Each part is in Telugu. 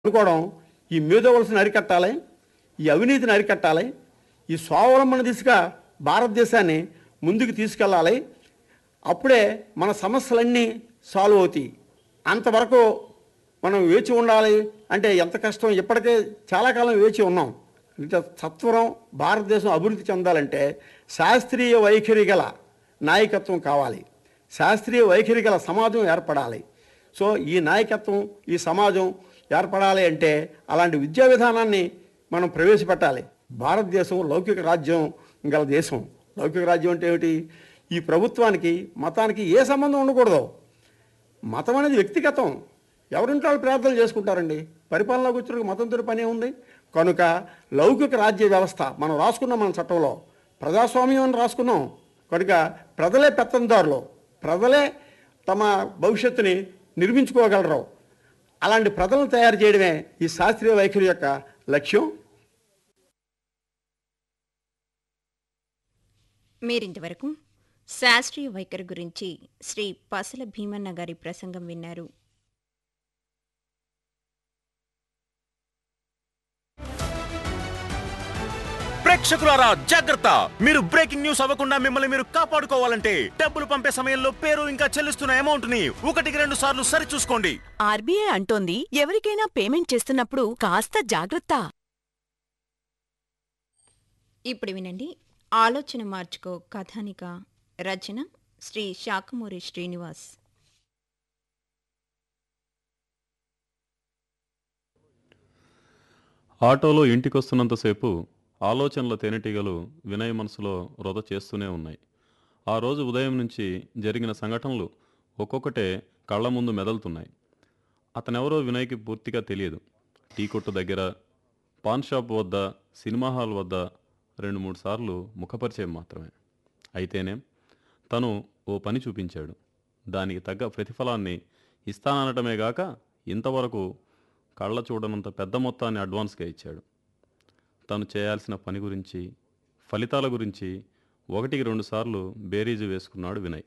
అనుకోవడం ఈ మేధోవలసని అరికట్టాలి ఈ అవినీతిని అరికట్టాలి ఈ స్వావలంబన దిశగా భారతదేశాన్ని ముందుకు తీసుకెళ్ళాలి అప్పుడే మన సమస్యలన్నీ సాల్వ్ అవుతాయి అంతవరకు మనం వేచి ఉండాలి అంటే ఎంత కష్టం ఇప్పటికే చాలా కాలం వేచి ఉన్నాం ఇంత సత్వరం భారతదేశం అభివృద్ధి చెందాలంటే శాస్త్రీయ వైఖరి గల నాయకత్వం కావాలి శాస్త్రీయ వైఖరి గల సమాజం ఏర్పడాలి సో ఈ నాయకత్వం ఈ సమాజం ఏర్పడాలి అంటే అలాంటి విద్యా విధానాన్ని మనం ప్రవేశపెట్టాలి భారతదేశం లౌకిక రాజ్యం గల దేశం లౌకిక రాజ్యం అంటే ఏమిటి ఈ ప్రభుత్వానికి మతానికి ఏ సంబంధం ఉండకూడదు మతం అనేది వ్యక్తిగతం ఎవరింట్లో వాళ్ళు ప్రార్థనలు చేసుకుంటారండి పరిపాలనలోకి వచ్చిన మతంతో పని ఉంది కనుక లౌకిక రాజ్య వ్యవస్థ మనం రాసుకున్నాం మన చట్టంలో ప్రజాస్వామ్యం అని రాసుకున్నాం కనుక ప్రజలే పెత్తందారులు ప్రజలే తమ భవిష్యత్తుని నిర్మించుకోగలరు అలాంటి ప్రజలను తయారు చేయడమే ఈ శాస్త్రీయ వైఖరి యొక్క లక్ష్యం మీరింతవరకు శాస్త్రీయ వైఖరి గురించి శ్రీ పసల భీమన్న గారి ప్రసంగం విన్నారు ప్రేక్షకులారా జాగ్రత్త మీరు బ్రేకింగ్ న్యూస్ అవ్వకుండా మిమ్మల్ని మీరు కాపాడుకోవాలంటే డబ్బులు పంపే సమయంలో పేరు ఇంకా చెల్లిస్తున్న అమౌంట్ ని ఒకటికి రెండు సార్లు సరి చూసుకోండి ఆర్బీఐ అంటోంది ఎవరికైనా పేమెంట్ చేస్తున్నప్పుడు కాస్త జాగ్రత్త ఇప్పుడు వినండి ఆలోచన మార్చుకో కథానిక రచన శ్రీ శాఖమూరి శ్రీనివాస్ ఆటోలో ఇంటికొస్తున్నంతసేపు ఆలోచనల తేనెటీగలు వినయ్ మనసులో వృధ చేస్తూనే ఉన్నాయి ఆ రోజు ఉదయం నుంచి జరిగిన సంఘటనలు ఒక్కొక్కటే కళ్ళ ముందు మెదలుతున్నాయి అతనెవరో వినయ్కి పూర్తిగా తెలియదు టీ కొట్టు దగ్గర పాన్ షాప్ వద్ద సినిమా హాల్ వద్ద రెండు మూడు సార్లు ముఖపరిచయం మాత్రమే అయితేనే తను ఓ పని చూపించాడు దానికి తగ్గ ప్రతిఫలాన్ని ఇస్తాననటమే గాక ఇంతవరకు కళ్ళ చూడనంత పెద్ద మొత్తాన్ని అడ్వాన్స్గా ఇచ్చాడు తను చేయాల్సిన పని గురించి ఫలితాల గురించి ఒకటికి రెండు సార్లు బేరీజు వేసుకున్నాడు వినయ్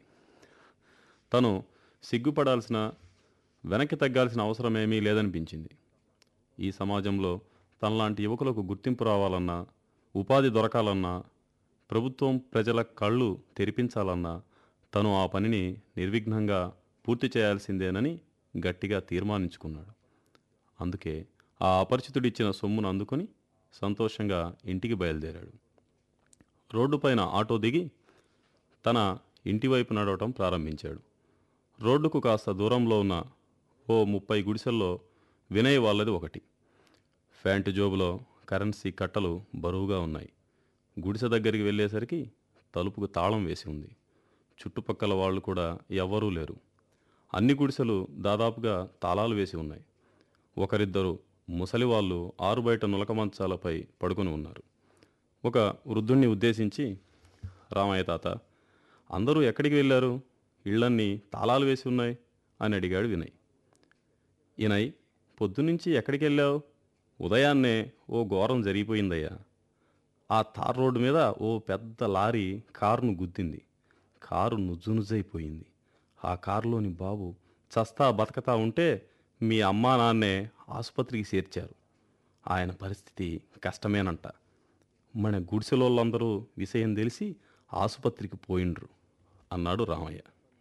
తను సిగ్గుపడాల్సిన వెనక్కి తగ్గాల్సిన అవసరమేమీ లేదనిపించింది ఈ సమాజంలో తనలాంటి యువకులకు గుర్తింపు రావాలన్నా ఉపాధి దొరకాలన్నా ప్రభుత్వం ప్రజల కళ్ళు తెరిపించాలన్నా తను ఆ పనిని నిర్విఘ్నంగా పూర్తి చేయాల్సిందేనని గట్టిగా తీర్మానించుకున్నాడు అందుకే ఆ అపరిచితుడిచ్చిన సొమ్మును అందుకొని సంతోషంగా ఇంటికి బయలుదేరాడు రోడ్డుపైన ఆటో దిగి తన ఇంటి వైపు నడవటం ప్రారంభించాడు రోడ్డుకు కాస్త దూరంలో ఉన్న ఓ ముప్పై గుడిసెల్లో వినయ్ వాళ్ళది ఒకటి ఫ్యాంటు జోబులో కరెన్సీ కట్టలు బరువుగా ఉన్నాయి గుడిసె దగ్గరికి వెళ్ళేసరికి తలుపుకు తాళం వేసి ఉంది చుట్టుపక్కల వాళ్ళు కూడా ఎవ్వరూ లేరు అన్ని గుడిసెలు దాదాపుగా తాళాలు వేసి ఉన్నాయి ఒకరిద్దరు ముసలి వాళ్ళు ఆరు బయట నులక మంచాలపై పడుకొని ఉన్నారు ఒక వృద్ధుణ్ణి ఉద్దేశించి రామయ్య తాత అందరూ ఎక్కడికి వెళ్ళారు ఇళ్ళన్నీ తాళాలు వేసి ఉన్నాయి అని అడిగాడు వినయ్ ఇనయ్ పొద్దునుంచి ఎక్కడికి వెళ్ళావు ఉదయాన్నే ఓ ఘోరం జరిగిపోయిందయ్యా ఆ తార్ రోడ్డు మీద ఓ పెద్ద లారీ కారును గుద్దింది కారు నుజ్జునుజ్జైపోయింది ఆ కారులోని బాబు చస్తా బతకతా ఉంటే మీ అమ్మా నాన్నే ఆసుపత్రికి చేర్చారు ఆయన పరిస్థితి కష్టమేనంట మన గుడిసెలోళ్ళందరూ విషయం తెలిసి ఆసుపత్రికి పోయిండ్రు అన్నాడు రామయ్య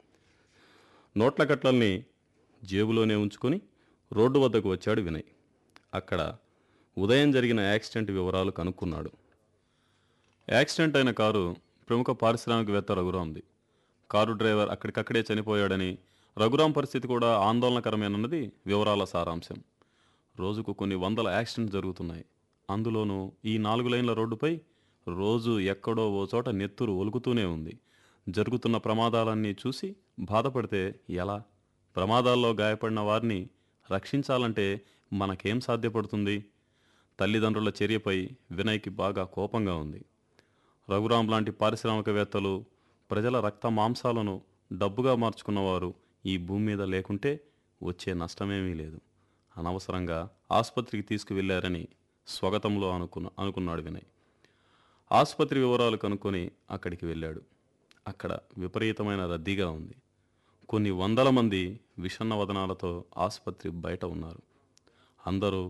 నోట్ల కట్లల్ని జేబులోనే ఉంచుకొని రోడ్డు వద్దకు వచ్చాడు వినయ్ అక్కడ ఉదయం జరిగిన యాక్సిడెంట్ వివరాలు కనుక్కున్నాడు యాక్సిడెంట్ అయిన కారు ప్రముఖ పారిశ్రామికవేత్త రఘురాంది కారు డ్రైవర్ అక్కడికక్కడే చనిపోయాడని రఘురాం పరిస్థితి కూడా ఆందోళనకరమేనన్నది వివరాల సారాంశం రోజుకు కొన్ని వందల యాక్సిడెంట్స్ జరుగుతున్నాయి అందులోనూ ఈ నాలుగు లైన్ల రోడ్డుపై రోజు ఎక్కడో ఓ చోట నెత్తురు ఒలుకుతూనే ఉంది జరుగుతున్న ప్రమాదాలన్నీ చూసి బాధపడితే ఎలా ప్రమాదాల్లో గాయపడిన వారిని రక్షించాలంటే మనకేం సాధ్యపడుతుంది తల్లిదండ్రుల చర్యపై వినయ్కి బాగా కోపంగా ఉంది రఘురాం లాంటి పారిశ్రామికవేత్తలు ప్రజల రక్త మాంసాలను డబ్బుగా మార్చుకున్నవారు ఈ భూమి మీద లేకుంటే వచ్చే నష్టమేమీ లేదు అనవసరంగా ఆసుపత్రికి తీసుకువెళ్లారని స్వగతంలో అనుకున్న అనుకున్నాడు వినయ్ ఆసుపత్రి వివరాలు కనుక్కొని అక్కడికి వెళ్ళాడు అక్కడ విపరీతమైన రద్దీగా ఉంది కొన్ని వందల మంది విషన్న వదనాలతో ఆసుపత్రి బయట ఉన్నారు అందరూ